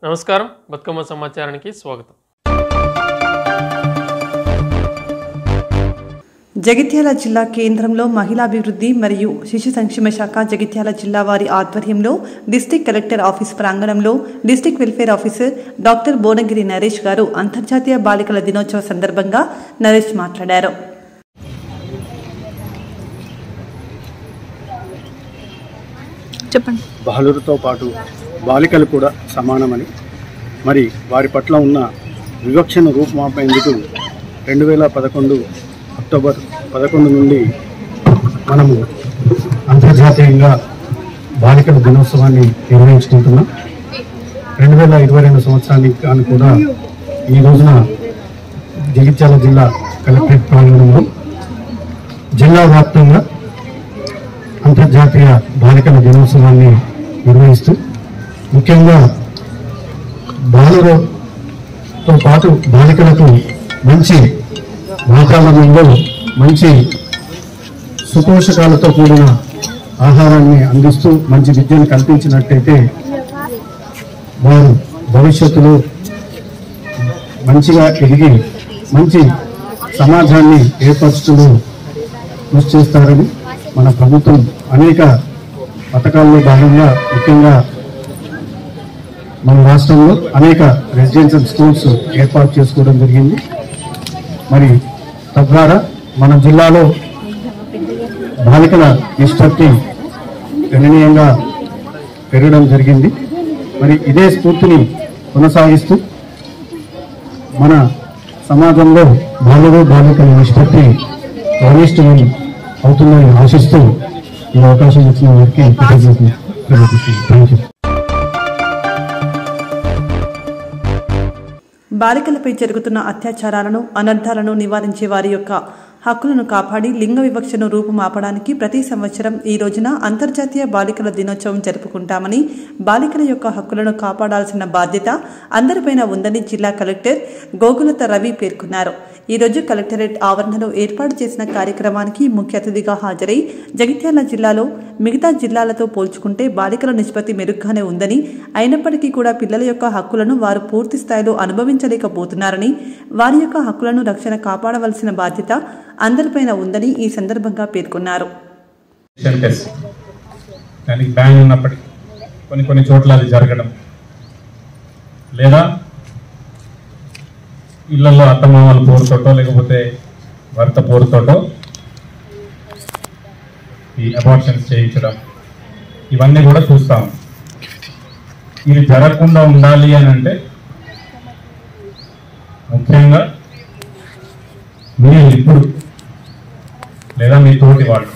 నమస్కారం బతుకమ్మ సమాచారానికి స్వాగతం జగిత్యాల జిల్లా కేంద్రంలో మహిళాభివృద్ధి మరియు శిశు సంక్షేమ శాఖ జగిత్యాల జిల్లా వారి ఆధ్వర్యంలో డిస్టిక్ కలెక్టర్ ఆఫీస్ ప్రాంగణంలో district welfare officer doctor Bhuvanagiri Naresh గారు అంతర్జాతీయ బాలికల దినోత్సవ సందర్భంగా నరేష్ మాట్లాడారు చెప్పండి బాలులతో పాటు బాలికలు కూడా సమానమని మరి వారి పట్ల ఉన్న వివక్షను రూపుమాపేందుకు రెండు వేల పదకొండు అక్టోబర్ పదకొండు నుండి మనము అంతర్జాతీయంగా బాలికల దినోత్సవాన్ని నిర్వహించుకుంటున్నాం రెండు వేల ఇరవై రెండు సంవత్సరానికి గాను కూడా ఈ రోజున జగిత్యాల జిల్లా కలెక్టరేట్ ప్రాంగణంలో జిల్లా వ్యాప్తంగా అంతర్జాతీయ బాలికల దినోత్సవాన్ని నిర్వహిస్తూ ముఖ్యంగా బాలులతో పాటు బాలికలకు మంచి వాతావరణంలో మంచి సుపోషకాలతో కూడిన ఆహారాన్ని అందిస్తూ మంచి విద్యను కల్పించినట్టయితే వారు భవిష్యత్తులో మంచిగా ఎదిగి మంచి సమాజాన్ని ఏర్పరచడంలో కృషి చేస్తారని మన ప్రభుత్వం అనేక పథకాల్లో భాగంగా ముఖ్యంగా మన రాష్ట్రంలో అనేక రెసిడెన్షియల్ స్కూల్స్ ఏర్పాటు చేసుకోవడం జరిగింది మరి తద్వారా మన జిల్లాలో బాలికల నిష్పత్తి గణనీయంగా పెరగడం జరిగింది మరి ఇదే స్ఫూర్తిని కొనసాగిస్తూ మన సమాజంలో బాలుడు బాలికల నిష్పత్తి గరిష్టమని అవుతుందని ఆశిస్తూ ఈ అవకాశం ఇచ్చిన వారికి కృతజ్ఞతలు తెలియజేస్తున్నాను థ్యాంక్ యూ బాలికలపై జరుగుతున్న అత్యాచారాలను అనర్థాలను నివారించే వారి యొక్క హక్కులను కాపాడి లింగ వివక్షను రూపుమాపడానికి ప్రతి సంవత్సరం ఈ రోజున అంతర్జాతీయ బాలికల దినోత్సవం జరుపుకుంటామని బాలికల యొక్క హక్కులను కాపాడాల్సిన బాధ్యత అందరిపైన ఉందని జిల్లా కలెక్టర్ గోగులత రవి పేర్కొన్నారు ఈ రోజు కలెక్టరేట్ ఆవరణలో ఏర్పాటు చేసిన కార్యక్రమానికి ముఖ్య అతిథిగా హాజరై జగిత్యాల జిల్లాలో మిగతా జిల్లాలతో పోల్చుకుంటే బాలికల నిష్పత్తి మెరుగ్గానే ఉందని అయినప్పటికీ కూడా పిల్లల యొక్క హక్కులను వారు పూర్తి స్థాయిలో అనుభవించలేకపోతున్నారని వారి యొక్క హక్కులను రక్షణ కాపాడవలసిన బాధ్యత అందరిపైన ఉందని ఈ సందర్భంగా పేర్కొన్నారు డిజిటల్ టెస్ట్ దానికి బ్యాన్ ఉన్నప్పటికీ కొన్ని కొన్ని చోట్ల అది జరగడం లేదా ఇళ్లలో అత్తమామల పోరుతోటో లేకపోతే భర్త పోరుతోటో ఈ అబార్షన్స్ చేయించడం ఇవన్నీ కూడా చూస్తాం ఇది జరగకుండా ఉండాలి అని అంటే ముఖ్యంగా మీరు ఇప్పుడు లేదా మీ తోటి వాళ్ళు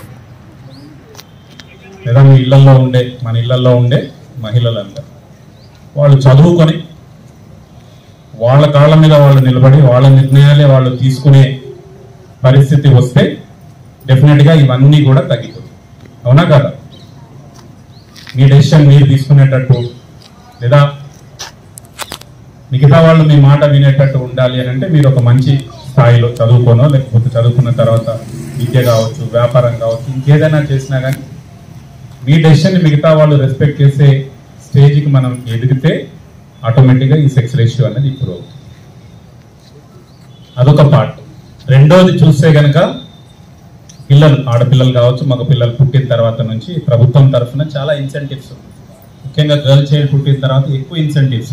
లేదా మీ ఇళ్లలో ఉండే మన ఇళ్లలో ఉండే మహిళలంతా వాళ్ళు చదువుకొని వాళ్ళ కాళ్ళ మీద వాళ్ళు నిలబడి వాళ్ళ నిర్ణయాలే వాళ్ళు తీసుకునే పరిస్థితి వస్తే డెఫినెట్గా ఇవన్నీ కూడా తగ్గిపోతాయి అవునా కదా మీ డెసిషన్ మీరు తీసుకునేటట్టు లేదా మిగతా వాళ్ళు మీ మాట వినేటట్టు ఉండాలి అని అంటే మీరు ఒక మంచి స్థాయిలో చదువుకోనో లేకపోతే చదువుకున్న తర్వాత విద్య కావచ్చు వ్యాపారం కావచ్చు ఇంకేదైనా చేసినా కానీ మీ డెసిషన్ మిగతా వాళ్ళు రెస్పెక్ట్ చేసే స్టేజ్కి మనం ఎదిగితే ఆటోమేటిక్గా ఈ సెక్స్ రేషియో అనేది ఇంప్రూవ్ అవుతుంది అదొక పార్ట్ రెండోది చూస్తే గనక పిల్లలు ఆడపిల్లలు కావచ్చు మగ పిల్లలు పుట్టిన తర్వాత నుంచి ప్రభుత్వం తరఫున చాలా ఇన్సెంటివ్స్ ముఖ్యంగా గర్ల్ చైల్డ్ పుట్టిన తర్వాత ఎక్కువ ఇన్సెంటివ్స్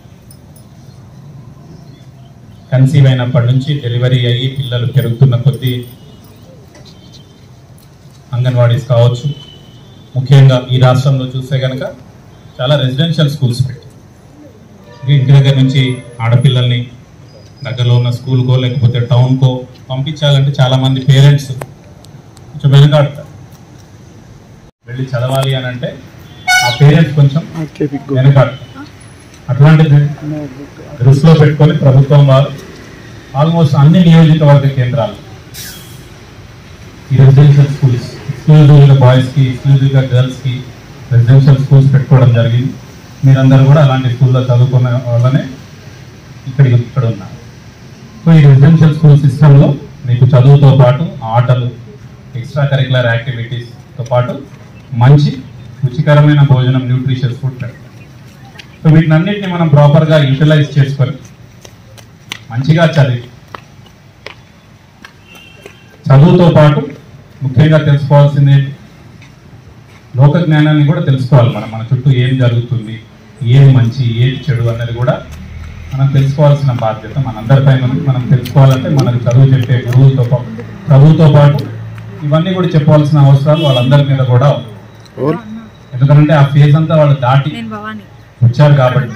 కన్సీవ్ అయినప్పటి నుంచి డెలివరీ అయ్యి పిల్లలు పెరుగుతున్న కొద్దీ అంగన్వాడీస్ కావచ్చు ముఖ్యంగా ఈ రాష్ట్రంలో చూస్తే కనుక చాలా రెసిడెన్షియల్ స్కూల్స్ పెట్టి ఇంటి దగ్గర నుంచి ఆడపిల్లల్ని దగ్గరలో ఉన్న స్కూల్కో లేకపోతే టౌన్కో పంపించాలంటే చాలా మంది పేరెంట్స్ కొంచెం వెనకాడతారు వెళ్ళి చదవాలి అని అంటే ఆ పేరెంట్స్ కొంచెం వెనకాడతారు అట్లాంటిది దృష్టిలో పెట్టుకొని ప్రభుత్వం వారు ఆల్మోస్ట్ అన్ని నియోజకవర్గ కేంద్రాలు ఈ రెసిడెన్షియల్ స్కూల్స్ ఎక్స్క్లూజివ్గా బాయ్స్కి ఎక్స్క్లూజివ్గా గర్ల్స్కి రెసిడెన్షియల్ స్కూల్స్ పెట్టుకోవడం జరిగింది మీరందరూ కూడా అలాంటి స్కూల్లో చదువుకున్న వాళ్ళనే ఇక్కడికి ఇక్కడ ఉన్నారు సో ఈ రెసిడెన్షియల్ స్కూల్ సిస్టంలో మీకు చదువుతో పాటు ఆటలు ఎక్స్ట్రా కరికులర్ యాక్టివిటీస్తో పాటు మంచి రుచికరమైన భోజనం న్యూట్రిషియస్ ఫుడ్ పెడతారు సో వీటినన్నిటిని మనం ప్రాపర్గా యూటిలైజ్ చేసుకొని మంచిగా చదివి చదువుతో పాటు ముఖ్యంగా తెలుసుకోవాల్సింది ఏంటి? లోక జ్ఞానాన్ని కూడా తెలుసుకోవాలి మనం మన చుట్టూ ఏం జరుగుతుంది ఏది మంచి ఏది చెడు అన్నది కూడా మనం తెలుసుకోవాల్సిన బాధ్యత మనందరిపైన ఉంది మనం తెలుసుకోవాలంటే మనకు చదువు చెప్పే గురువులతో పాటు చదువుతో పాటు ఇవన్నీ కూడా చెప్పవలసిన అవసరాలు వాళ్ళందరి మీద కూడా ఉంది. ఎందుకంటే ఆ ఫేజ్ అంతా వాళ్ళు దాటి వచ్చారు కాబట్టి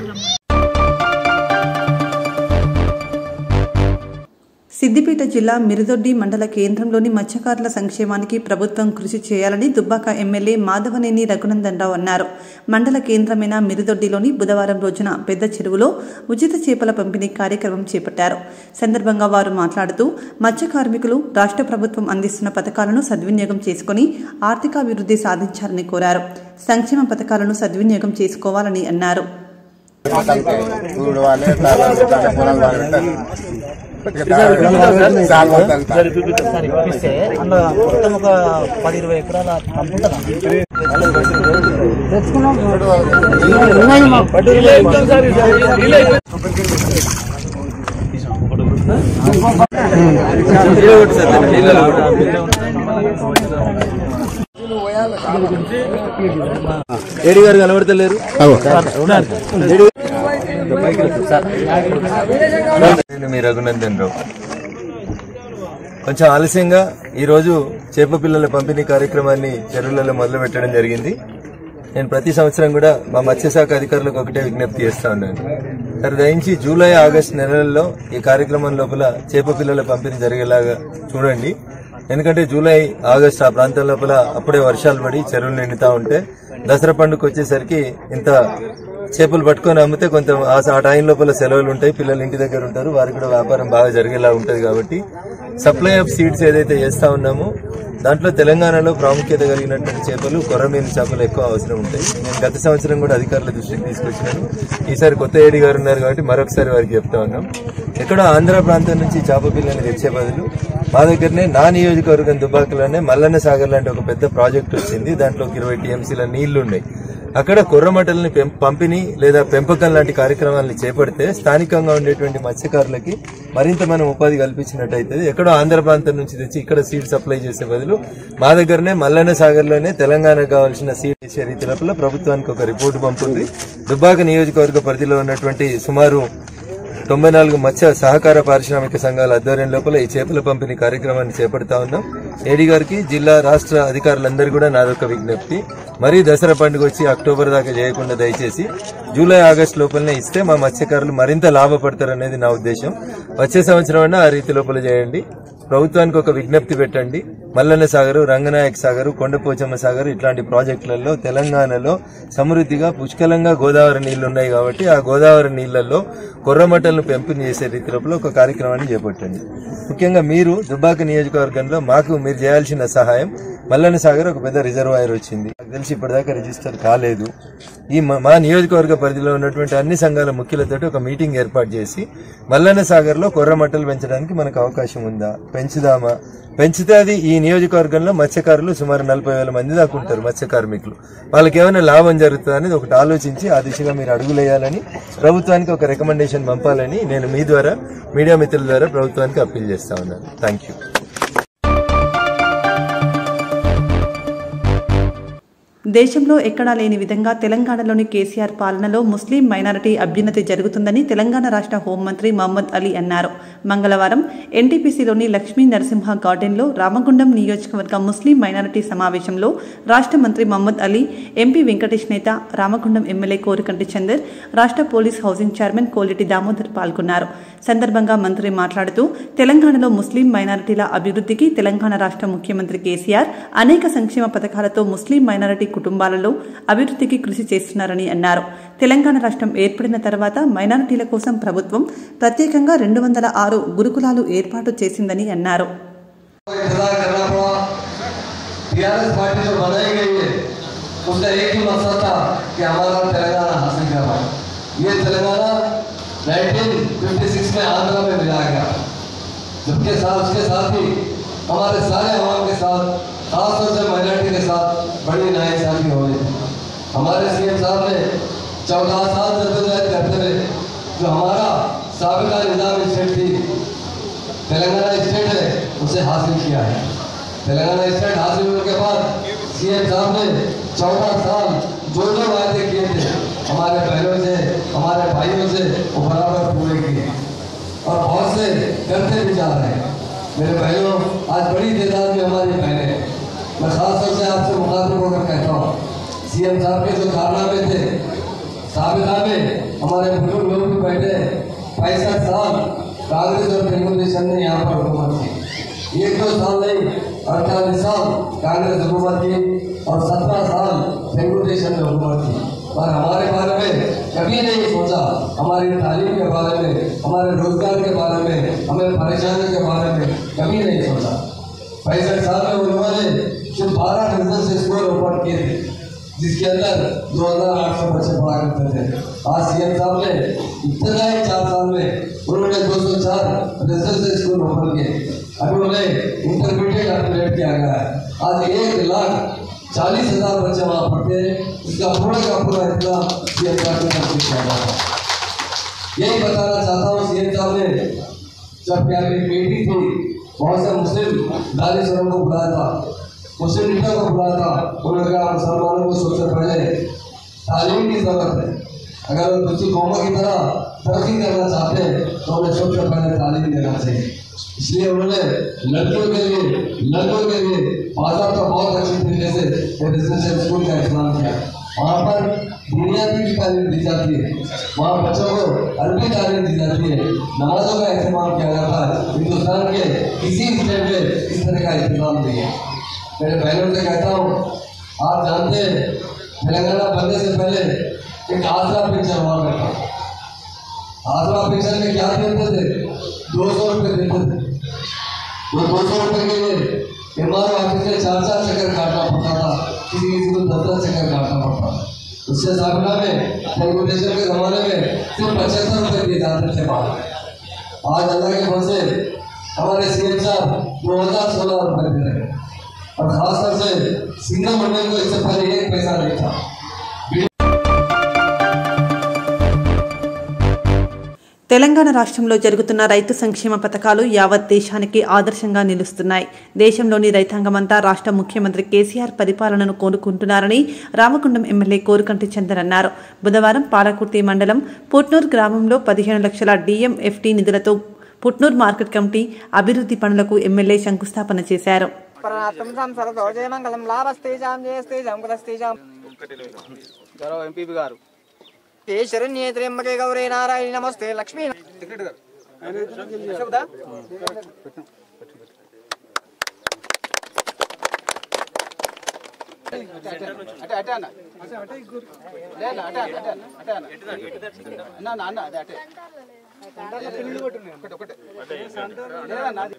సిద్దిపేట జిల్లా మిరుదొడ్డి మండల కేంద్రంలోని మత్స్యకారుల సంక్షేమానికి ప్రభుత్వం కృషి చేయాలని దుబ్బాక ఎమ్మెల్యే మాధవనేని రఘునందన్ రావు అన్నారు మండల కేంద్రమైన మిరుదొడ్డిలోని బుధవారం రోజున పెద్ద చెరువులో ఉచిత చేపల పంపిణీ కార్యక్రమం చేపట్టారు సందర్భంగా వారు మాట్లాడుతూ మత్స్య కార్మికులు రాష్ట్ర ప్రభుత్వం అందిస్తున్న పథకాలను సద్వినియోగం చేసుకుని ఆర్థికాభివృద్ధి సాధించాలని కోరారు సంక్షేమ పథకాలను సద్వినియోగం చేసుకోవాలని అన్నారు చూడవాలి సరే చూపిస్తారు ఇప్పిస్తే అందులో మొత్తం ఒక పది ఇరవై ఎకరాల పంపుతారా ఏడి గారు కనబడతలేరు నేను మీ రఘునందన్ రావు కొంచెం ఆలస్యంగా ఈరోజు చేప పిల్లల పంపిణీ కార్యక్రమాన్ని చెరువులలో మొదలు పెట్టడం జరిగింది నేను ప్రతి సంవత్సరం కూడా మా మత్స్యశాఖ అధికారులకు ఒకటే విజ్ఞప్తి చేస్తా ఉన్నాను సరే దయించి జూలై ఆగస్టు నెలల్లో ఈ కార్యక్రమం లోపల చేప పిల్లల పంపిణీ జరిగేలాగా చూడండి ఎందుకంటే జూలై ఆగస్టు ఆ ప్రాంతం లోపల అప్పుడే వర్షాలు పడి చెరువులు నిండుతా ఉంటే దసరా పండుగ వచ్చేసరికి ఇంత చేపలు పట్టుకొని అమ్మితే కొంత ఆ ఆ టైం లోపల సెలవులు ఉంటాయి పిల్లలు ఇంటి దగ్గర ఉంటారు వారికి కూడా వ్యాపారం బాగా జరిగేలా ఉంటది కాబట్టి సప్లై ఆఫ్ సీడ్స్ ఏదైతే చేస్తా ఉన్నామో దాంట్లో తెలంగాణలో ప్రాముఖ్యత కలిగినటువంటి చేపలు కొర్రమీను చేపలు ఎక్కువ అవసరం ఉంటాయి నేను గత సంవత్సరం కూడా అధికారుల దృష్టికి తీసుకొచ్చినాను ఈసారి కొత్త ఏడి గారు ఉన్నారు కాబట్టి మరొకసారి వారికి చెప్తా ఉన్నాం ఎక్కడో ఆంధ్ర ప్రాంతం నుంచి చేప పిల్లని తెచ్చే బదులు మా దగ్గరనే నా నియోజకవర్గం దుబ్బాకలోనే మల్లన్న సాగర్ లాంటి ఒక పెద్ద ప్రాజెక్ట్ వచ్చింది దాంట్లో ఒక ఇరవై టీఎంసీల నీళ్లు ఉన్నాయి అక్కడ కొర్రమటల్ని పెం- పంపిణీ లేదా పెంపకం లాంటి కార్యక్రమాలను చేపడితే స్థానికంగా ఉండేటువంటి మత్స్యకారులకి మరింత మనం ఉపాధి కల్పించినట్టయితే ఎక్కడో ఆంధ్ర ప్రాంతం నుంచి తెచ్చి ఇక్కడ సీడ్ సప్లై చేసే బదులు మా దగ్గరనే మల్లన్న సాగర్లోనే తెలంగాణకు కావాల్సిన సీడ్ ఇచ్చే రీతి లోపల ప్రభుత్వానికి ఒక రిపోర్టు పంపుంది దుబ్బాక నియోజకవర్గ పరిధిలో ఉన్నటువంటి సుమారు తొంభై నాలుగు మత్స్య సహకార పారిశ్రామిక సంఘాల ఆధ్వర్యం లోపల ఈ చేపల పంపిణీ కార్యక్రమాన్ని చేపడతా ఉన్నాం ఏడీ గారికి జిల్లా రాష్ట్ర అధికారులందరూ కూడా నాదొక విజ్ఞప్తి మరీ దసరా పండుగ వచ్చి అక్టోబర్ దాకా చేయకుండా దయచేసి జూలై ఆగస్టు లోపలనే ఇస్తే మా మత్స్యకారులు మరింత లాభపడతారనేది నా ఉద్దేశం వచ్చే సంవత్సరం అయినా ఆ రీతి లోపల చేయండి ప్రభుత్వానికి ఒక విజ్ఞప్తి పెట్టండి మల్లన్న సాగరు రంగనాయక సాగరు కొండపోచమ్మ సాగరు ఇట్లాంటి ప్రాజెక్టులలో తెలంగాణలో సమృద్ధిగా పుష్కలంగా గోదావరి నీళ్లు ఉన్నాయి కాబట్టి ఆ గోదావరి నీళ్లలో కొర్రమట్టలను పెంపుని చేసే రీతి లోపల ఒక కార్యక్రమాన్ని చేపట్టండి ముఖ్యంగా మీరు దుబ్బాక నియోజకవర్గంలో మాకు మీరు చేయాల్సిన సహాయం మల్లన్న సాగర్ ఒక పెద్ద రిజర్వాయర్ వచ్చింది నాకు తెలిసి ఇప్పటిదాకా రిజిస్టర్ కాలేదు ఈ మా- మా నియోజకవర్గ పరిధిలో ఉన్నటువంటి అన్ని సంఘాల ముఖ్యులతో ఒక మీటింగ్ ఏర్పాటు చేసి మల్లన్న సాగర్ లో కొర్ర మట్టలు పెంచడానికి మనకు అవకాశం ఉందా పెంచుదామా పెంచితే అది ఈ నియోజకవర్గంలో మత్స్యకారులు సుమారు నలభై వేల మంది దాకా ఉంటారు మత్స్య కార్మికులు వాళ్ళకి ఏమైనా లాభం జరుగుతుందా అనేది ఒకటి ఆలోచించి ఆ దిశగా మీరు అడుగులేయాలని ప్రభుత్వానికి ఒక రికమెండేషన్ పంపాలని నేను మీ ద్వారా మీడియా మిత్రుల ద్వారా ప్రభుత్వానికి అప్పీల్ చేస్తా ఉన్నాను థ్యాంక్ యూ దేశంలో ఎక్కడా లేని విధంగా తెలంగాణలోని కేసీఆర్ పాలనలో ముస్లిం మైనారిటీ అభ్యున్నతి జరుగుతుందని తెలంగాణ రాష్ట్ర హోంమంత్రి మహమ్మద్ అలీ అన్నారు మంగళవారం ఎన్టీపీసీలోని లక్ష్మీ నరసింహ గార్డెన్లో రామగుండం నియోజకవర్గ ముస్లిం మైనారిటీ సమావేశంలో రాష్ట్ర మంత్రి మహమ్మద్ అలీ ఎంపీ వెంకటేష్ నేత రామగుండం ఎమ్మెల్యే కోరికంటి చందర్ రాష్ట్ర police housing chairman Koliti Damodar పాల్గొన్నారు సందర్భంగా మంత్రి మాట్లాడుతూ తెలంగాణలో ముస్లిం మైనారిటీల అభివృద్ధికి తెలంగాణ రాష్ట్ర ముఖ్యమంత్రి కేసీఆర్ అనేక సంక్షేమ పథకాలతో ముస్లిం మైనారిటీ కుటుంబాలలో అభివృద్ధికి కృషి చేస్తున్నారని అన్నారు తెలంగాణ రాష్ట్రం ఏర్పడిన తర్వాత మైనారిటీల కోసం ప్రభుత్వం ప్రత్యేకంగా రెండు వందల ఆరు గురుకులాలు ఏర్పాటు చేసిందని అన్నారు इंतजार करना पड़ा टीआरएस पार्टी जो बनाई गई है उसका एक ही मकसद था कि हमारा तेलंगाना हासिल करना ये तेलंगाना 1956 में आंध्र में मिलाया गया जबकि साथ उसके साथ ही हमारे सारे अवाम के साथ खासतौर से माइनॉरिटी के साथ बड़ी नाइंसाफी हो रही थी हमारे सीएम साहब ने चौदह साल जद्दोजहद करते हुए जो हमारा सबका निज़ाम स्टेट थी तेलंगाना स्टेट है उसे हासिल किया है तेलंगाना स्टेट हासिल होने के बाद सीएम साहब ने चौदह साल जो जो वायदे किए थे हमारे बहनों से हमारे भाइयों से वो बराबर पूरे किए और बहुत से करते भी जा रहे हैं मेरे भाइयों आज बड़ी तादाद में हमारी बहनें हैं मैं खास तौर से आपसे मुखातिब होकर कहता हूँ सीएम साहब के जो कारनामे थे साबिका में हमारे बुजुर्ग लोग भी बैठे पैंसठ साल कांग्रेस और तेलुगु देशम ने यहाँ पर हुकूमत की एक दो साल नहीं अड़तालीस साल कांग्रेस हुकूमत की और सत्रह साल तेलुगु देशम ने हुकूमत की और हमारे बारे में कभी नहीं सोचा हमारी तालीम के बारे में हमारे रोजगार के बारे में हमें परेशानी के बारे में कभी नहीं सोचा पैंसठ साल में उन्होंने सिर्फ बारह डिवीजन से स्कूल ओपन किए थे जिसके अंदर दो हजार आठ सौ बच्चे पढ़ा करते थे आज सीएम साहब ने इतना ही चार साल में उन्होंने दो सौ चार रेजिडेंशियल स्कूल ओपन किए अभी उन्हें इंटरमीडिएट अपग्रेड किया गया है आज एक लाख चालीस हजार बच्चे वहाँ पढ़ते हैं इसका पूरा का पूरा इतना सीएम साहब ने तरफ किया गया है यही बताना चाहता हूँ सीएम साहब ने जब क्या मेरी बेटी थी बहुत से मुस्लिम दानिशरों को बुलाया था मुस्लिम लीडर को बुलाया था उन्होंने कहा मुसलमानों को सबसे पहले तालीम की जरूरत है अगर वो दूसरी कौमों की तरह तरक्की करना चाहते हैं तो उन्हें सबसे पहले तालीम देना चाहिए इसलिए उन्होंने लड़कियों के लिए लड़कों के लिए बाजार का बहुत अच्छी तरीके से रेजिडेंशियल स्कूल का इस्तेमाल किया वहाँ पर बुनियादी की तालीम दी जाती है वहाँ बच्चों को अरबी तालीम दी जाती है नमाजों का इस्तेमाल किया जाता है हिंदुस्तान के किसी स्टेट में इस तरह का इस्तेमाल नहीं है मेरे बहनों से कहता हूँ आप जानते हैं तेलंगाना बनने से पहले एक आसरा पिक्चर हुआ करता आसरा पिक्चर में क्या देते थे दो सौ रुपये देते थे वो दो सौ रुपये के लिए एम आर ऑफिस में चार चार चक्कर काटना पड़ता था किसी किसी को दस दस चक्कर काटना पड़ता था उससे सामना में तेलुगु देशम के जमाने में सिर्फ पचहत्तर रुपये दिए जाते थे बाहर आज अल्लाह के फल से हमारे सीएम साहब दो हजार सोलह रुपये दे रहे हैं और खासतौर से सिंगल मंडल को इससे पहले एक पैसा नहीं था తెలంగాణ రాష్ట్రంలో జరుగుతున్న రైతు సంక్షేమ పథకాలు యావత్ దేశానికి ఆదర్శంగా నిలుస్తున్నాయి దేశంలోని రైతాంగమంతా రాష్ట్ర ముఖ్యమంత్రి కేసీఆర్ పరిపాలనను కోరుకుంటున్నారని రామగుండం ఎమ్మెల్యే కోరుకంటి చందర్ అన్నారు బుధవారం పాలకుర్తి మండలం పుట్నూర్ గ్రామంలో పదిహేను లక్షల డిఎంఎఫ్టీ నిధులతో పుట్నూర్ మార్కెట్ కమిటీ అభివృద్ధి పనులకు ఎమ్మెల్యే శంకుస్థాపన చేశారు ప్రణాతం సంసరతో జయమంగళం లాభస్తేజాం జయస్తేజాం కులస్తేజాం గౌరవ ఎంపీపీ గారు ఏ శరణ్యే త్ర్యంబకే గౌరే నారాయణ నమస్తే లక్ష్మీ చెబుతా అటే అటే అన్న లేదు అటే అన్న అటే అన్న అటే అన్న అన్న అన్న అన్న అదే అటే ఒకటి ఒకటి లేదన్న అది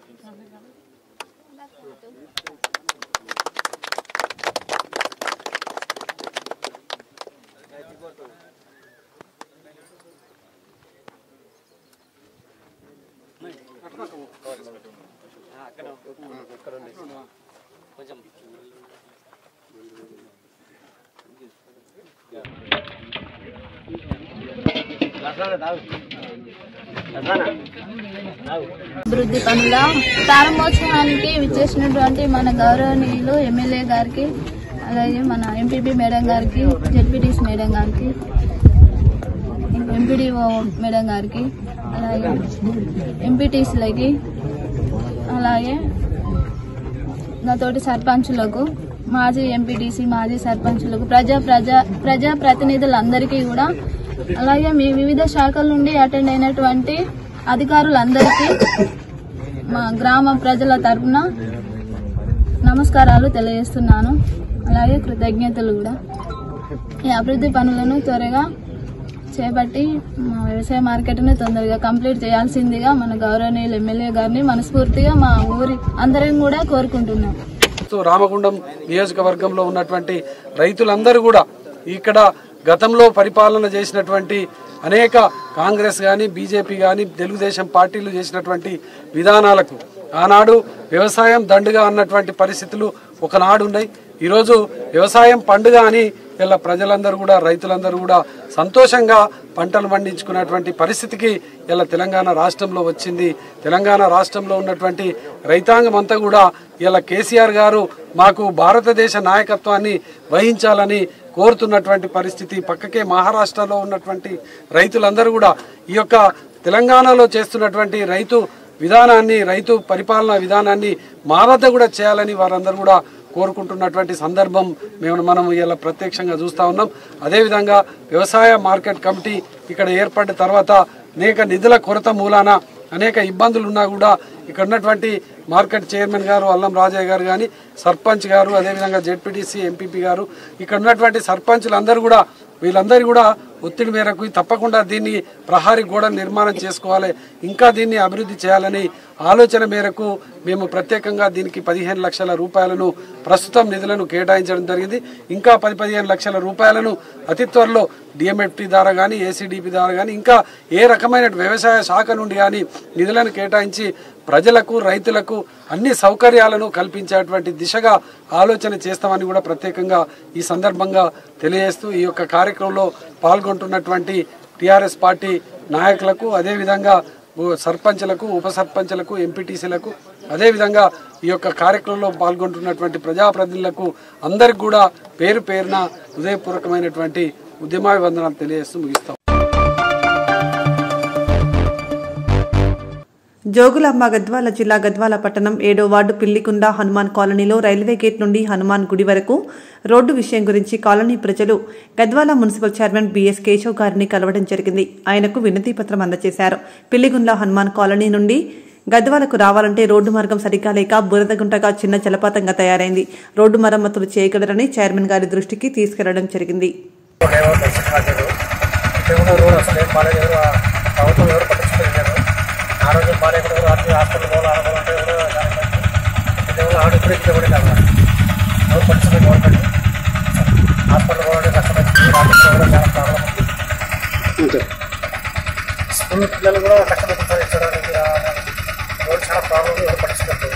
అభివృద్ధి పనుల ప్రారంభోత్సవానికి విచ్చేసినటువంటి మన గౌరవనీయులు ఎమ్మెల్యే గారికి అలాగే మన ఎంపీపీ మేడం గారికి జెడ్పీటీసీ మేడం గారికి ఎంపీడీఓ మేడం గారికి అలాగే ఎంపీటీసీలకి అలాగే నాతోటి సర్పంచులకు మాజీ ఎంపీటీసీ మాజీ సర్పంచులకు ప్రజా ప్రజా ప్రజా ప్రతినిధులందరికీ కూడా అలాగే మీ వివిధ శాఖల నుండి అటెండ్ అయినటువంటి అధికారులందరికీ మా గ్రామ ప్రజల తరపున నమస్కారాలు తెలియజేస్తున్నాను అలాగే కృతజ్ఞతలు కూడా ఈ అభివృద్ధి పనులను త్వరగా చేపట్టి మా వ్యవసాయ మార్కెట్ను తొందరగా కంప్లీట్ చేయాల్సిందిగా మన గౌరవనీయులు ఎమ్మెల్యే గారిని మనస్ఫూర్తిగా మా ఊరి అందరం కూడా కోరుకుంటున్నాం సో రామగుండం నియోజకవర్గంలో ఉన్నటువంటి రైతులందరూ కూడా ఇక్కడ గతంలో పరిపాలన చేసినటువంటి అనేక కాంగ్రెస్ కానీ బీజేపీ కానీ తెలుగుదేశం పార్టీలు చేసినటువంటి విధానాలకు ఆనాడు వ్యవసాయం దండుగా అన్నటువంటి పరిస్థితులు ఒకనాడు ఉన్నాయి ఈరోజు వ్యవసాయం పండుగ అని ఇలా ప్రజలందరూ కూడా రైతులందరూ కూడా సంతోషంగా పంటలు పండించుకున్నటువంటి పరిస్థితికి ఇలా తెలంగాణ రాష్ట్రంలో వచ్చింది తెలంగాణ రాష్ట్రంలో ఉన్నటువంటి రైతాంగం అంతా కూడా ఇలా కేసీఆర్ గారు మాకు భారతదేశ నాయకత్వాన్ని వహించాలని కోరుతున్నటువంటి పరిస్థితి పక్కకే మహారాష్ట్రలో ఉన్నటువంటి రైతులందరూ కూడా ఈ యొక్క తెలంగాణలో చేస్తున్నటువంటి రైతు విధానాన్ని రైతు పరిపాలన విధానాన్ని మా వద్ద కూడా చేయాలని వారందరూ కూడా కోరుకుంటున్నటువంటి సందర్భం మేము మనం ఇలా ప్రత్యక్షంగా చూస్తూ ఉన్నాం అదేవిధంగా వ్యవసాయ మార్కెట్ కమిటీ ఇక్కడ ఏర్పడిన తర్వాత అనేక నిధుల కొరత మూలాన అనేక ఇబ్బందులు ఉన్నా కూడా ఇక్కడ ఉన్నటువంటి మార్కెట్ చైర్మన్ గారు అల్లం రాజయ్య గారు కానీ సర్పంచ్ గారు అదేవిధంగా జెడ్పీటీసీ ఎంపీపీ గారు ఇక్కడ ఉన్నటువంటి సర్పంచులందరూ కూడా వీళ్ళందరూ కూడా ఒత్తిడి మేరకు తప్పకుండా దీన్ని ప్రహారీ గోడ నిర్మాణం చేసుకోవాలి ఇంకా దీన్ని అభివృద్ధి చేయాలని ఆలోచన మేరకు మేము ప్రత్యేకంగా దీనికి పదిహేను లక్షల రూపాయలను ప్రస్తుతం నిధులను కేటాయించడం జరిగింది ఇంకా పది పదిహేను లక్షల రూపాయలను అతి త్వరలో డిఎంఎఫ్టీ ద్వారా కానీ ఏసీడీపీ ద్వారా కానీ ఇంకా ఏ రకమైన వ్యవసాయ శాఖ నుండి కానీ నిధులను కేటాయించి ప్రజలకు రైతులకు అన్ని సౌకర్యాలను కల్పించేటువంటి దిశగా ఆలోచన చేస్తామని కూడా ప్రత్యేకంగా ఈ సందర్భంగా తెలియజేస్తూ ఈ యొక్క కార్యక్రమంలో పాల్గొంటున్నటువంటి టిఆర్ఎస్ పార్టీ నాయకులకు అదేవిధంగా ఉ- సర్పంచ్లకు ఉప సర్పంచ్లకు ఎంపీటీసీలకు అదేవిధంగా ఈ యొక్క కార్యక్రమంలో పాల్గొంటున్నటువంటి ప్రజాప్రతినిధులకు అందరికి కూడా పేరు పేరున హృదయపూర్వకమైనటువంటి ఉద్యమాభివందనాలు తెలియజేస్తూ ముగిస్తాం జోగులాంబ గద్వాల జిల్లా గద్వాల పట్టణం ఏడో వార్డు పిల్లికుంద హనుమాన్ కాలనీలో రైల్వే గేట్ నుండి హనుమాన్ గుడి వరకు రోడ్డు విషయం గురించి కాలనీ ప్రజలు Gadwal municipal chairman BS Keshav గారిని కలవడం జరిగింది ఆయనకు వినతి పత్రం అందజేశారు పిల్లిగుండ్ల హనుమాన్ కాలనీ నుండి గద్వాలకు రావాలంటే రోడ్డు మార్గం సరిగ్గా లేక బురదగుంటగా చిన్న జలపాతంగా తయారైంది రోడ్డు మరమ్మతులు చేయగలరని చైర్మన్ గారి దృష్టికి తీసుకెళ్లడం జరిగింది రోడ్ అసలు ఏం బాగాలేదు ఎవరు ఆ ప్రభుత్వం ఎవరు పట్టించుకోలేదు ఆరోగ్యం బాగాలేదు ఎవరు ఆర్టీ హాస్పిటల్ పోవాలి అనుకుంటే ఎవరు దానికి ఎవరు ఆడ ఇప్పుడు ఇక్కడ కూడా కాదు ఎవరు పట్టించుకోలేదు గవర్నమెంట్ హాస్పిటల్ పోవాలంటే కష్టమైంది రాత్రి కూడా చాలా ప్రాబ్లం ఉంది స్కూల్ పిల్లలు కూడా కష్టపడుతుంటారు ఇచ్చడానికి ఎవరు చాలా ప్రాబ్లం ఎవరు పట్టించుకోలేదు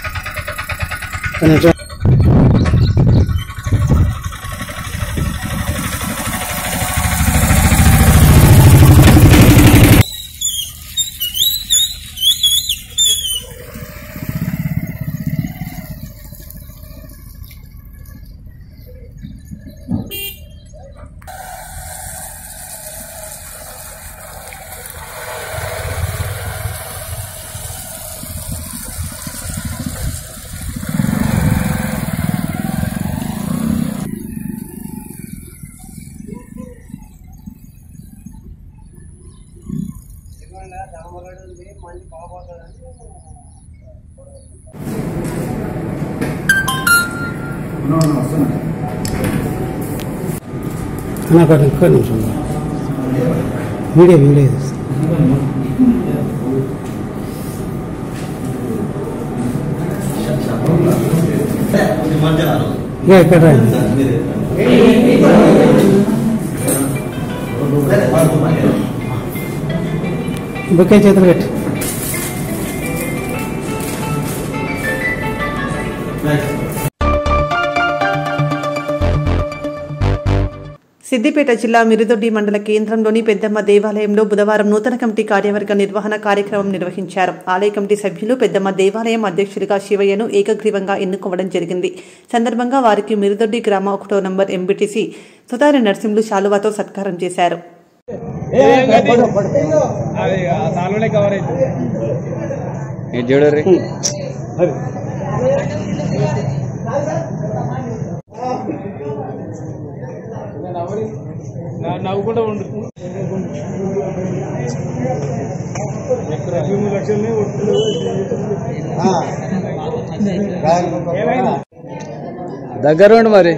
నాకు ఒక్క నిమిషం వీడియో వీడియో ఇక ఇక్కడ రండి. బుకే చేతులు పెట్టి సిద్దిపేట జిల్లా మిరుదొడ్డి మండల కేంద్రంలోని పెద్దమ్మ దేవాలయంలో బుధవారం నూతన కమిటీ కార్యవర్గ నిర్వహణ కార్యక్రమం నిర్వహించారు ఆలయ కమిటీ సభ్యులు పెద్దమ్మ దేవాలయం అధ్యక్షుడిగా శివయ్యను ఏకగ్రీవంగా ఎన్నుకోవడం జరిగింది సందర్భంగా వారికి మిరుదొడ్డి గ్రామ ఒకటో నంబర్ ఎంపీటీసీ సుతారి నరసింహులు శాలువాతో సత్కారం చేశారు నవ్వుకుంటా ఉండు దగ్గర ఉండు మరి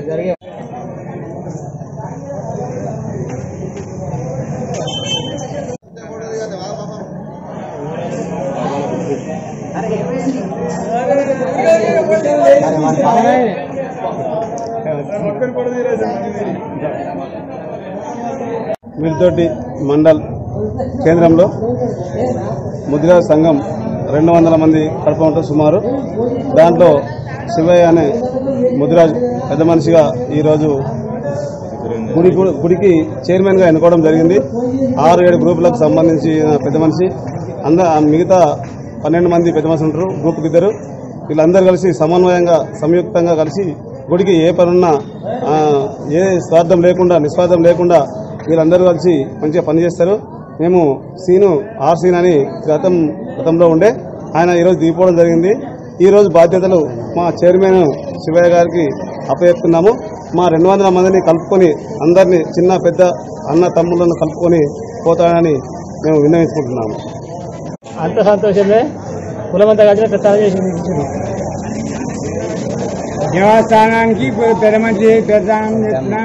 మిర్దొడ్డి మండల్ కేంద్రంలో ముద్రా సంఘం రెండు వందల మంది కడప ఉంటారు సుమారు దాంట్లో శివయ్య అనే ముదిరాజ్ పెద్ద మనిషిగా ఈరోజు గుడి గుడికి చైర్మన్గా ఎన్నుకోవడం జరిగింది ఆరు ఏడు గ్రూపులకు సంబంధించిన పెద్ద మనిషి అంద మిగతా పన్నెండు మంది పెద్ద మనుషులు ఉంటారు గ్రూప్కి ఇద్దరు వీళ్ళందరూ కలిసి సమన్వయంగా సంయుక్తంగా కలిసి గుడికి ఏ పనున్నా ఆ, ఏ స్వార్థం లేకుండా నిస్వార్థం లేకుండా వీళ్ళందరూ కలిసి మంచిగా పనిచేస్తారు మేము సీను ఆర్ సీన్ అని గతం గతంలో ఉండే ఆయన ఈరోజు దిగిపోవడం జరిగింది ఈ రోజు బాధ్యతలు మా చైర్మన్ శివయ్య గారికి అప్పచెప్తున్నాము మా రెండు వందల మందిని కలుపుకొని అందరినీ చిన్న పెద్ద అన్న తమ్ముళ్ళను కలుపుకొని పోతానని మేము విన్నవించుకుంటున్నాము అంత సంతోషమే కులమంతా కలిసి ప్రచారం చేసి దేవస్థానానికి పెద్ద మంచి ప్రధానం చేస్తున్నా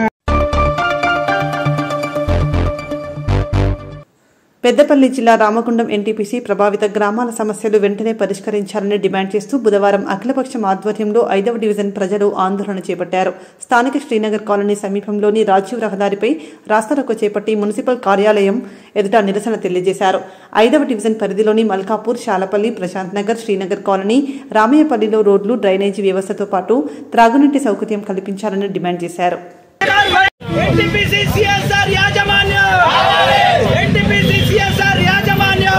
పెద్దపల్లి జిల్లా రామగుండం ఎన్టీపీసీ ప్రభావిత గ్రామాల సమస్యలు వెంటనే పరిష్కరించాలని డిమాండ్ చేస్తూ బుధవారం అఖిలపక్షం ఆధ్వర్యంలో ఐదవ డివిజన్ ప్రజలు ఆందోళన చేపట్టారు స్థానిక శ్రీనగర్ కాలనీ సమీపంలోని రాజీవ్ రహదారిపై రాస్తారోకో చేపట్టి మున్సిపల్ కార్యాలయం ఎదుట నిరసన తెలియజేశారు ఐదవ డివిజన్ పరిధిలోని మల్కాపూర్ శాలపల్లి ప్రశాంత్ నగర్ శ్రీనగర్ కాలనీ రామయ్యపల్లిలో రోడ్లు డ్రైనేజీ వ్యవస్థతో పాటు త్రాగునీటి సౌకర్యం కల్పించాలని డిమాండ్ చేశారు ఎన్టీపీసీ సిఎస్ఆర్ యాజమాన్యం ఎన్టీపీసీ సిఎస్ఆర్ యాజమాన్యం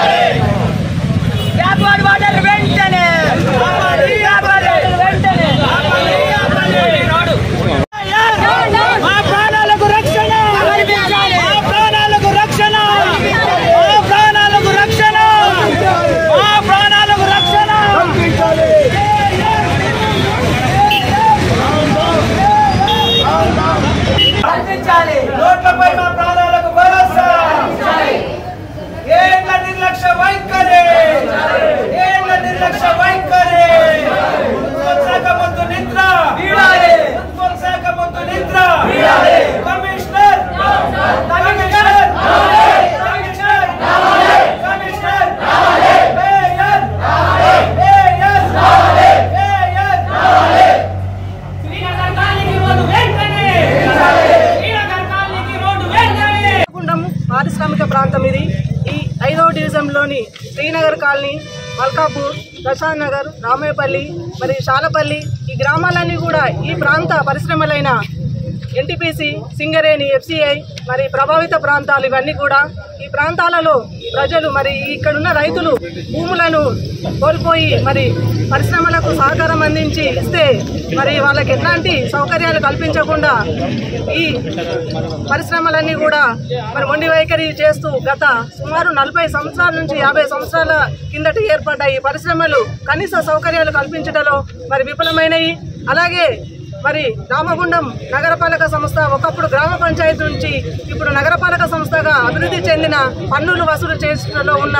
వ్యాపార వాటర్ వెంటనే వ్యాపార వెంటనే మా ప్రాణాలకు రక్షణ మా ప్రాణాలకు రక్షణ మా ప్రాణాలకు రక్షణ మా ప్రాణాలకు రక్షణ కల్పించాలి రోడ్లపై మా ప్రాణాలకు భరోసా ఏళ్ళ నిర్లక్ష్య వైఖరి ఏళ్ళ నిర్లక్ష్య వైఖరి శాఖ ముందు నిద్ర ఉత్పల్ శాఖ ముందు నిద్ర commissioner commissioner commissioner commissioner mayor mayor mayor Srinagar కాలనీకి రోడ్డు వెంటనే శ్రీనగర్ కాలనీకి రోడ్డు వెంటనే గుండం పారిశ్రామిక ప్రాంతం ఇది ఈ ఐదవ డివిజన్లోని శ్రీనగర్ కాలనీ మల్కాపూర్ ప్రశాంత్ నగర్ రామయ్యపల్లి మరి శాలపల్లి ఈ గ్రామాలన్నీ కూడా ఈ ప్రాంత పరిశ్రమలైన ఎన్టీపీసీ సింగరేణి ఎఫ్సిఐ మరి ప్రభావిత ప్రాంతాలు ఇవన్నీ కూడా ఈ ప్రాంతాలలో ప్రజలు మరి ఇక్కడున్న రైతులు భూములను కోల్పోయి మరి పరిశ్రమలకు సహకారం అందించి ఇస్తే మరి వాళ్ళకి ఎట్లాంటి సౌకర్యాలు కల్పించకుండా ఈ పరిశ్రమలన్నీ కూడా మరి మొండి వైఖరి చేస్తూ గత సుమారు నలభై సంవత్సరాల నుంచి యాభై సంవత్సరాల కిందట ఏర్పడ్డ ఈ పరిశ్రమలు కనీస సౌకర్యాలు కల్పించడంలో మరి విఫలమైనవి అలాగే మరి రామగుండం నగరపాలక సంస్థ ఒకప్పుడు గ్రామ పంచాయతీ నుంచి ఇప్పుడు నగరపాలక సంస్థగా అభివృద్ధి చెందిన పన్నులు వసూలు చేసలో ఉన్న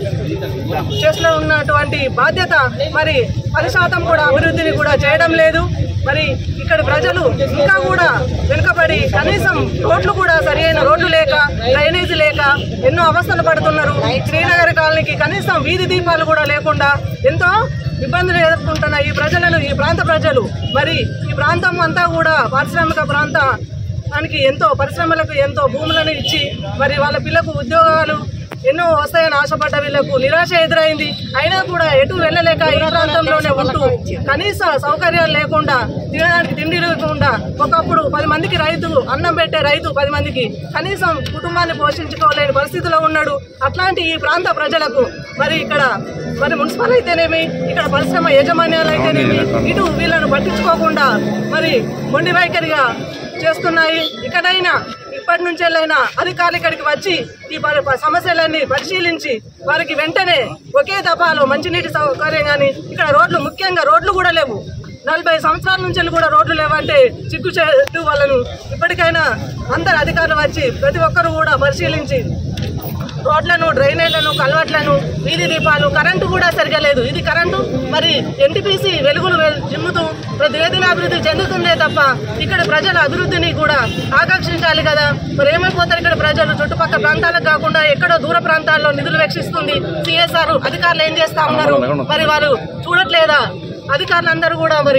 చేసలో ఉన్నటువంటి బాధ్యత మరి పది శాతం కూడా అభివృద్ధిని కూడా చేయడం లేదు మరి ఇక్కడ ప్రజలు ఇంకా కూడా వెనుకబడి కనీసం రోడ్లు కూడా సరియైన రోడ్లు లేక డ్రైనేజీ లేక ఎన్నో అవస్థలు పడుతున్నారు శ్రీనగర్ కాలనీకి కనీసం వీధి దీపాలు కూడా లేకుండా ఎంతో ఇబ్బందులు ఎదుర్కొంటున్న ఈ ప్రజలను ఈ ప్రాంత ప్రజలు మరి ఈ ప్రాంతం అంతా కూడా పారిశ్రామిక ప్రాంతానికి ఎంతో పరిశ్రమలకు ఎంతో భూములను ఇచ్చి మరి వాళ్ళ పిల్లకు ఉద్యోగాలు ఎన్నో వస్తాయని ఆశపడ్డ వీళ్ళకు నిరాశ ఎదురైంది అయినా కూడా ఎటు వెళ్ళలేక ఈ ప్రాంతంలోనే ఉంటూ కనీస సౌకర్యాలు లేకుండా తినడానికి తిండి లేకుండా ఒకప్పుడు పది మందికి రైతు అన్నం పెట్టే రైతు పది మందికి కనీసం కుటుంబాన్ని పోషించుకోలేని పరిస్థితిలో ఉన్నాడు అట్లాంటి ఈ ప్రాంత ప్రజలకు మరి ఇక్కడ మరి మున్సిపల్ అయితేనేమి ఇక్కడ పరిశ్రమ యజమాన్యాలు అయితేనేమి ఇటు వీళ్ళను పట్టించుకోకుండా మరి మొండి వైఖరిగా చేస్తున్నాయి ఇకనైనా ఇప్పటి నుంచెల్లైనా అధికారులు ఇక్కడికి వచ్చి ఈ పరి- ప- సమస్యలన్నీ పరిశీలించి వారికి వెంటనే ఒకే దఫాలో మంచినీటి సౌకర్యం కానీ ఇక్కడ రోడ్లు ముఖ్యంగా రోడ్లు కూడా లేవు నలభై సంవత్సరాల నుంచి కూడా రోడ్లు లేవంటే చిక్కు చేస్తూ వాళ్ళను ఇప్పటికైనా అందరు అధికారులు వచ్చి ప్రతి ఒక్కరు కూడా పరిశీలించి రోడ్లను డ్రైనేళ్లను కల్వర్ట్లను వీధి దీపాలు కరెంటు కూడా సరిగా లేదు ఇది కరెంటు మరి ఎన్టీపీసీ వెలుగులు వెల్- చిమ్ముతూ దినదిన అభివృద్ధి చెందుతుందే తప్ప ఇక్కడ ప్రజల అభివృద్ధిని కూడా ఆకాంక్షించాలి కదా మరి ఏమైపోతారు ఇక్కడ ప్రజలు చుట్టుపక్కల ప్రాంతాలకు కాకుండా ఎక్కడో దూర ప్రాంతాల్లో నిధులు వెచ్చిస్తుంది సిఎస్ఆర్ అధికారులు ఏం చేస్తా ఉన్నారు మరి వారు చూడట్లేదా అధికారులందరూ కూడా మరి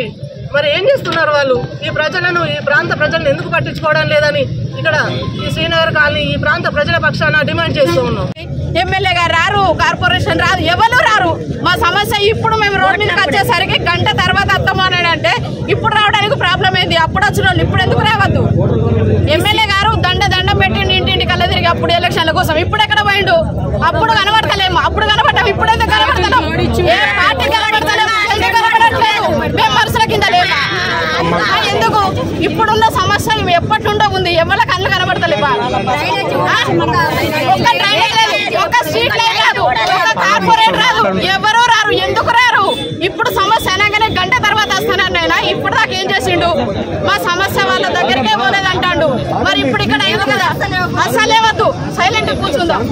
మరి ఏం చేస్తున్నారు వాళ్ళు ఈ ప్రజలను ఈ ప్రాంత ప్రజలను ఎందుకు పట్టించుకోవడం లేదని ఇక్కడ ఈ శ్రీనగర్ కాలనీ ఈ ప్రాంత ప్రజల పక్షాన డిమాండ్ చేస్తూ ఉన్నాం ఎమ్మెల్యే గారు రారు కార్పొరేషన్ రాదు ఎవరు రారు మా సమస్య ఇప్పుడు మేము రోడ్ మీదకి వచ్చేసరికి గంట తర్వాత అత్తమానంటే ఇప్పుడు రావడానికి ప్రాబ్లం ఏంది అప్పుడు వచ్చిన వాళ్ళు ఇప్పుడు ఎందుకు రావద్దు ఎమ్మెల్యే గారు దండ దండం పెట్టి ఇంటింటి కళ్ళ తిరిగి అప్పుడు ఎలక్షన్ల కోసం ఇప్పుడు ఎక్కడ పోయిండు అప్పుడు కనబడతలేము అప్పుడు కనబడ్డాం ఇప్పుడు ఎందుకు కనబడతలేము ఏ పార్టీ కనబడతలేము ఎందుకు కనబడట్లేదు మేము మనసుల కింద లేము ఆ, ఎందుకు ఇప్పుడున్న సమస్య ఎప్పటి నుండో ఉంది ఎవరి కళ్ళు కనబడతలేవా ఆ? ఒక్క డ్రైనేజ్ లేదు ఒక స్ట్రీట్ లైట్ రాదు ఒక కార్పొరేట్ రాదు ఎవరు రారు ఎందుకు రారు ఇప్పుడు సమస్య అనగానే గంట తర్వాత వస్తానని నేను ఇప్పుడు దాకా ఏం చేసిండు మా సమస్య వాళ్ళ దగ్గరికే పోలేదు అంటాడు మరి ఇప్పుడు ఇక్కడ అయింది కదా అసలే వద్దు సైలెంట్ కూర్చుందాం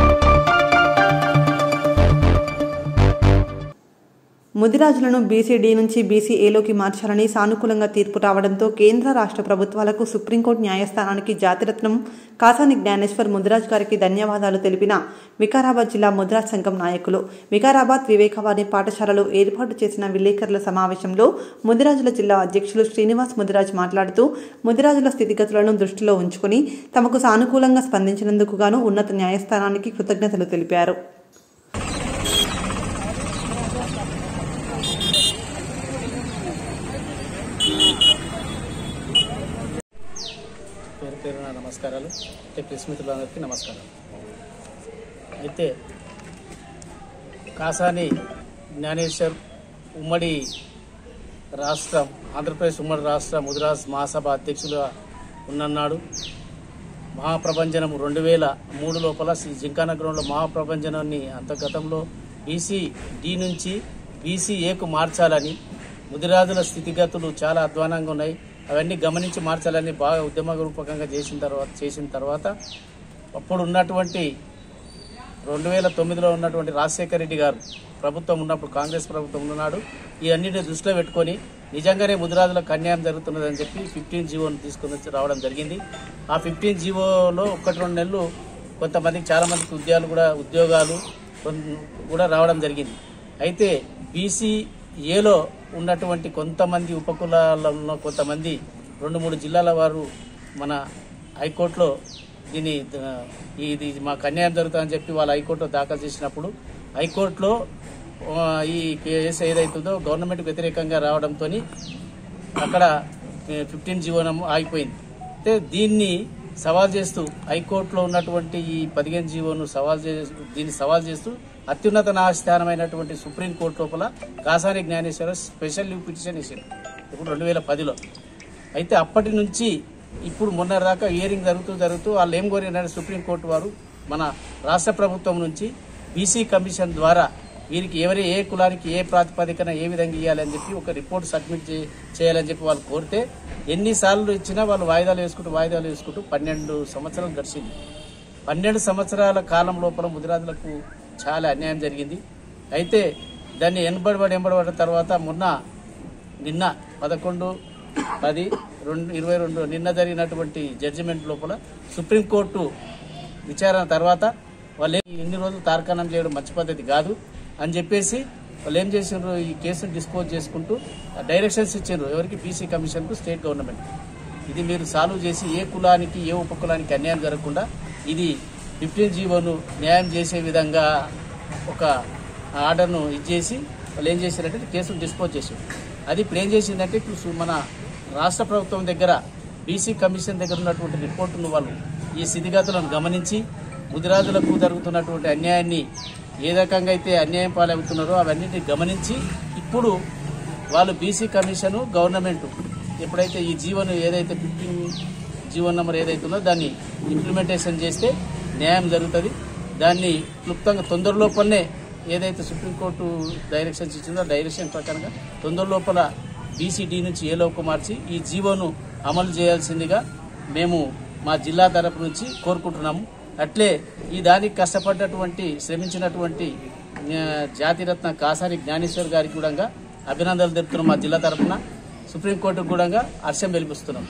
ముదిరాజులను బీసీడీ నుంచి బీసీఏలోకి మార్చాలని సానుకూలంగా తీర్పు రావడంతో కేంద్ర రాష్ట్ర ప్రభుత్వాలకు సుప్రీంకోర్టు న్యాయస్థానానికి జాతిరత్నం కాసాని జ్ఞానేశ్వర్ ముదిరాజ్ గారికి ధన్యవాదాలు తెలిపిన వికారాబాద్ జిల్లా ముదిరాజ్ సంఘం నాయకులు వికారాబాద్ వివేకవాణి పాఠశాలలో ఏర్పాటు చేసిన విలేకరుల సమావేశంలో ముదిరాజుల జిల్లా అధ్యక్షులు శ్రీనివాస్ ముదిరాజ్ మాట్లాడుతూ ముదిరాజుల స్థితిగతులను దృష్టిలో ఉంచుకుని తమకు సానుకూలంగా స్పందించినందుకు గాను ఉన్నత న్యాయస్థానానికి కృతజ్ఞతలు తెలిపారు పేరు పేరున నమస్కారాలు అంటే ప్రెస్ మిత్రులందరికీ నమస్కారం అయితే కాసాని జ్ఞానేశ్వర్ ఉమ్మడి రాష్ట్రం ఆంధ్రప్రదేశ్ ఉమ్మడి రాష్ట్ర ముదిరాజ్ మహాసభ అధ్యక్షులుగా ఉన్నన్నాడు మహాప్రభంజనం రెండు వేల మూడు లోపల శ్రీ జింకాన గ్రౌండ్లో మహాప్రభంజనాన్ని అంతర్గతంలో బీసీ డి నుంచి బీసీ ఏకు మార్చాలని ముదిరాజుల స్థితిగతులు చాలా అధ్వానంగా ఉన్నాయి అవన్నీ గమనించి మార్చాలని బాగా ఉద్యమ రూపకంగా చేసిన తర్వాత చేసిన తర్వాత అప్పుడు ఉన్నటువంటి రెండు వేల తొమ్మిదిలో ఉన్నటువంటి రాజశేఖర రెడ్డి గారు ప్రభుత్వం ఉన్నప్పుడు కాంగ్రెస్ ప్రభుత్వం ఉన్నాడు ఈ అన్నిటిని దృష్టిలో పెట్టుకొని నిజంగానే ముదిరాజులకు అన్యాయం జరుగుతున్నదని చెప్పి ఫిఫ్టీన్ జీవోను తీసుకుని వచ్చి రావడం జరిగింది ఆ ఫిఫ్టీన్ జీవోలో ఒకటి రెండు నెలలు కొంతమందికి చాలా మందికి ఉద్యోగాలు కూడా ఉద్యోగాలు కొన్- కూడా రావడం జరిగింది అయితే బీసీ ఏలో ఉన్నటువంటి కొంతమంది ఉపకులాలలో ఉన్న కొంతమంది రెండు మూడు జిల్లాల వారు మన హైకోర్టులో దీన్ని ఆ, ఇది మాకు అన్యాయం జరుగుతుందని చెప్పి వాళ్ళు హైకోర్టులో దాఖలు చేసినప్పుడు హైకోర్టులో ఆ, ఈ కేసు ఏదైతుందో గవర్నమెంట్ వ్యతిరేకంగా రావడంతో అక్కడ ఫిఫ్టీన్ జీవనం ఆగిపోయింది అయితే దీన్ని సవాల్ చేస్తూ హైకోర్టులో ఉన్నటువంటి ఈ పదిహేను జీవోను సవాల్ చే దీన్ని సవాల్ చేస్తూ అత్యున్నత న్యాయస్థానమైనటువంటి సుప్రీంకోర్టు లోపల Kasani Jnaneshwar special leave petition ఇచ్చారు ఇప్పుడు రెండు వేల పదిలో అయితే అప్పటి నుంచి ఇప్పుడు మొన్న దాకా హియరింగ్ జరుగుతూ జరుగుతూ వాళ్ళు ఏం కోరినారు సుప్రీంకోర్టు వారు మన రాష్ట్ర ప్రభుత్వం నుంచి బీసీ కమిషన్ ద్వారా వీరికి ఎవరి ఏ కులానికి ఏ ప్రాతిపదికన ఏ విధంగా ఇవ్వాలని చెప్పి ఒక రిపోర్ట్ సబ్మిట్ చే- చేయాలని చెప్పి వాళ్ళు కోరితే ఎన్నిసార్లు ఇచ్చినా వాళ్ళు వాయిదాలు వేసుకుంటూ వాయిదాలు వేసుకుంటూ పన్నెండు సంవత్సరాలు గడిచింది పన్నెండు సంవత్సరాల కాలం లోపల ముదిరాజులకు చాలా అన్యాయం జరిగింది అయితే దాన్ని ఎనబడబడి ఎంబడబడిన తర్వాత మొన్న నిన్న పదకొండు పది రెండు ఇరవై రెండు నిన్న జరిగినటువంటి జడ్జిమెంట్ లోపల సుప్రీంకోర్టు విచారణ తర్వాత వాళ్ళు ఏ- ఇన్ని రోజులు తార్కాణం చేయడం మంచి పద్ధతి కాదు అని చెప్పేసి వాళ్ళు ఏం చేసిండ్రు ఈ కేసును డిస్పోజ్ చేసుకుంటూ డైరెక్షన్స్ ఇచ్చిండ్రు ఎవరికి బీసీ కమిషన్కు స్టేట్ గవర్నమెంట్ ఇది మీరు సాల్వ్ చేసి ఏ కులానికి ఏ ఉప కులానికి అన్యాయం జరగకుండా ఇది ఫిఫ్టీన్ జీవోను న్యాయం చేసే విధంగా ఒక ఆర్డర్ను ఇచ్చేసి వాళ్ళు ఏం చేశారంటే కేసును డిస్పోజ్ చేశారు అది ఇప్పుడు ఏం చేసిందంటే ఇప్పుడు సు- మన రాష్ట్ర ప్రభుత్వం దగ్గర బీసీ కమిషన్ దగ్గర ఉన్నటువంటి రిపోర్టును వాళ్ళు ఈ స్థితిగతులను గమనించి ముదిరాజులకు జరుగుతున్నటువంటి అన్యాయాన్ని ఏ రకంగా అయితే అన్యాయం పాలవుతున్నారో అవన్నిటిని గమనించి ఇప్పుడు వాళ్ళు బీసీ కమిషను గవర్నమెంట్ ఎప్పుడైతే ఈ జీవన్ ఏదైతే ఫిఫ్టీన్ జీవన్ నెంబర్ ఏదైతే ఉందో దాన్ని ఇంప్లిమెంటేషన్ చేస్తే న్యాయం జరుగుతుంది దాన్ని క్లుప్తంగా తొందర లోపలనే ఏదైతే సుప్రీంకోర్టు డైరెక్షన్స్ ఇచ్చిందో ఆ డైరెక్షన్ ప్రకారంగా తొందర లోపల బీసీడీ నుంచి ఏలోకి మార్చి ఈ జీవోను అమలు చేయాల్సిందిగా మేము మా జిల్లా తరపు నుంచి కోరుకుంటున్నాము అట్లే ఈ దానికి కష్టపడ్డటువంటి శ్రమించినటువంటి ఆ, జాతిరత్న కాసారి జ్ఞానేశ్వర్ గారికి కూడా అభినందనలు తెలుపుతున్నాం మా జిల్లా తరపున సుప్రీంకోర్టుకు కూడా హర్షం వెలిపిస్తున్నాం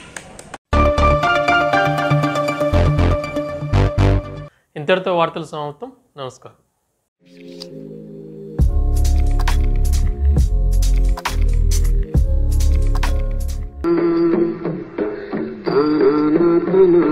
ఇంతటితో వార్తలు సమాప్తం నమస్కారం తానా